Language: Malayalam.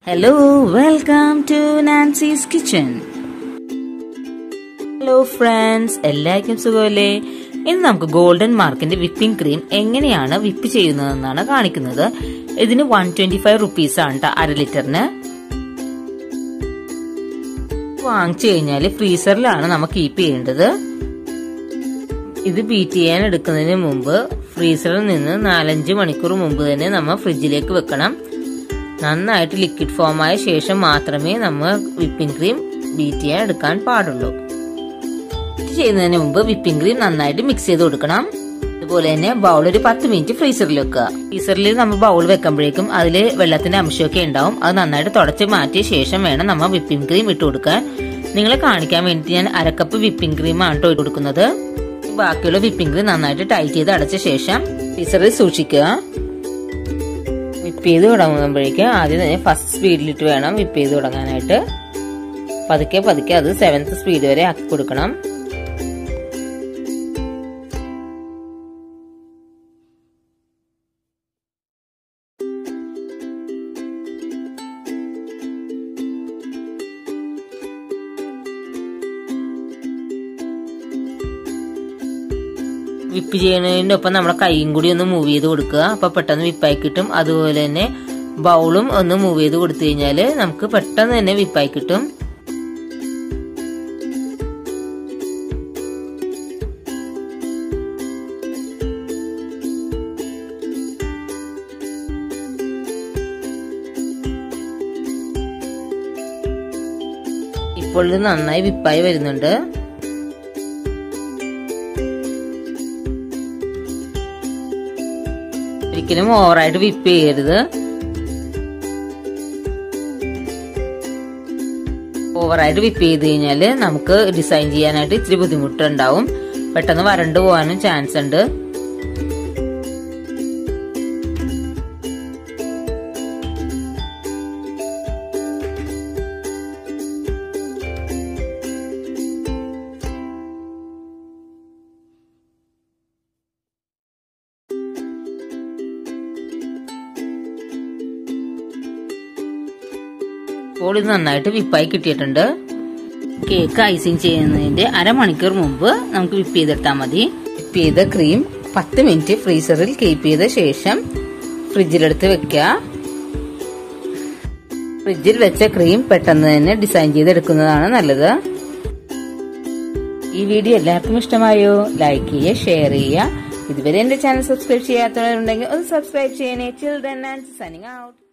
hello welcome to Nancy's kitchen hello friends എല്ലാവർക്കും സുഖമല്ലേ ഇന്ന് നമുക്ക് ഗോൾഡൻ മാർക്കിന്റെ വിപ്പിംഗ് ക്രീം എങ്ങനെയാണ് വിപ്പ് ചെയ്യുന്നതെന്നാണ് കാണിക്കുന്നത് ഇതിന് വൺ ട്വന്റി ഫൈവ് റുപ്പീസ് ആണ് ട്ടോ അര ലിറ്ററിന് വാങ്ങിച്ചു കഴിഞ്ഞാൽ ഫ്രീസറിലാണ് നമ്മൾ കീപ്പ് ചെയ്യേണ്ടത് ഇത് ബീറ്റ് ചെയ്യാൻ എടുക്കുന്നതിന് മുമ്പ് ഫ്രീസറിൽ നിന്ന് നാലഞ്ച് മണിക്കൂർ മുമ്പ് തന്നെ നമ്മൾ ഫ്രിഡ്ജിലേക്ക് വെക്കണം നന്നായിട്ട് ലിക്വിഡ് ഫോം ആയ ശേഷം മാത്രമേ നമ്മൾ വിപ്പിംഗ് ക്രീം ബീറ്റ് ചെയ്യാൻ എടുക്കാൻ പാടുള്ളൂ ഇത് ചെയ്യുന്നതിന് മുമ്പ് വിപ്പിംഗ് ക്രീം നന്നായിട്ട് മിക്സ് ചെയ്ത് കൊടുക്കണം അതുപോലെ തന്നെ ബൗൾ ഒരു പത്ത് മിനിറ്റ് ഫ്രീസറിൽ വെക്കുക ഫ്രീസറിൽ നമ്മൾ ബൗൾ വെക്കുമ്പോഴേക്കും അതിൽ വെള്ളത്തിന്റെ അംശമൊക്കെ ഉണ്ടാവും അത് നന്നായിട്ട് തുടച്ച് മാറ്റിയ ശേഷം വേണം നമ്മൾ വിപ്പിംഗ് ക്രീം ഇട്ട് കൊടുക്കാൻ നിങ്ങളെ കാണിക്കാൻ വേണ്ടി ഞാൻ അരക്കപ്പ് വിപ്പിംഗ് ക്രീം ആണ് കേട്ടോ ഇട്ട് കൊടുക്കുന്നത് ബാക്കിയുള്ള വിപ്പിംഗ് ക്രീം നന്നായിട്ട് ടൈറ്റ് ചെയ്ത് അടച്ച ശേഷം ഫ്രീസറിൽ സൂക്ഷിക്കുക വിപ്പ് ചെയ്ത് തുടങ്ങുമ്പോഴേക്കും ആദ്യം തന്നെ ഫസ്റ്റ് സ്പീഡിലിട്ട് വേണം വിപ്പ് ചെയ്ത് തുടങ്ങാനായിട്ട് പതുക്കെ പതുക്കെ അത് സെവൻത്ത് സ്പീഡ് വരെ ആക്കി കൊടുക്കണം വിപ്പ് ചെയ്യുന്നതിന്റെ ഒപ്പം നമ്മുടെ കൈയും കൂടി ഒന്ന് മൂവ് ചെയ്ത് കൊടുക്കുക അപ്പൊ പെട്ടെന്ന് വിപ്പായി കിട്ടും അതുപോലെ തന്നെ ബൗളും ഒന്ന് മൂവ് ചെയ്ത് കൊടുത്തു കഴിഞ്ഞാൽ നമുക്ക് പെട്ടെന്ന് തന്നെ വിപ്പായി കിട്ടും ഇപ്പോൾ ഇത് നന്നായി വിപ്പായി വരുന്നുണ്ട് ഒരിക്കലും ഓവറായിട്ട് വിപ്പ് ചെയ്യരുത് ഓവറായിട്ട് വിപ്പ് ചെയ്ത് കഴിഞ്ഞാൽ നമുക്ക് ഡിസൈൻ ചെയ്യാനായിട്ട് ഇച്ചിരി ബുദ്ധിമുട്ടുണ്ടാവും പെട്ടെന്ന് വരണ്ടു പോകാനും ചാൻസ് ഉണ്ട് ഇപ്പോൾ ഇത് നന്നായിട്ട് വിപ്പായി കിട്ടിയിട്ടുണ്ട് കേക്ക് ഐസിങ് ചെയ്യുന്നതിന്റെ അരമണിക്കൂർ മുമ്പ് നമുക്ക് വിപ്പ് ചെയ്തെടുത്താൽ മതി വിപ്പ് ചെയ്ത ക്രീം പത്ത് മിനിറ്റ് ഫ്രീസറിൽ കീപ്പ് ചെയ്ത ശേഷം ഫ്രിഡ്ജിലെടുത്ത് വെക്കുക ഫ്രിഡ്ജിൽ വെച്ച ക്രീം പെട്ടെന്ന് തന്നെ ഡിസൈൻ ചെയ്തെടുക്കുന്നതാണ് നല്ലത് ഈ വീഡിയോ എല്ലാവർക്കും ഇഷ്ടമായോ ലൈക്ക് ചെയ്യുക ഷെയർ ചെയ്യുക ഇതുവരെ എന്റെ ചാനൽ സബ്സ്ക്രൈബ് ചെയ്യാത്തവരുണ്ടെങ്കിൽ ഒന്ന് സബ്സ്ക്രൈബ് ചെയ്യണേ ചിൽഡ്രൻ ആൻഡ് സൈനിങ് ഔട്ട്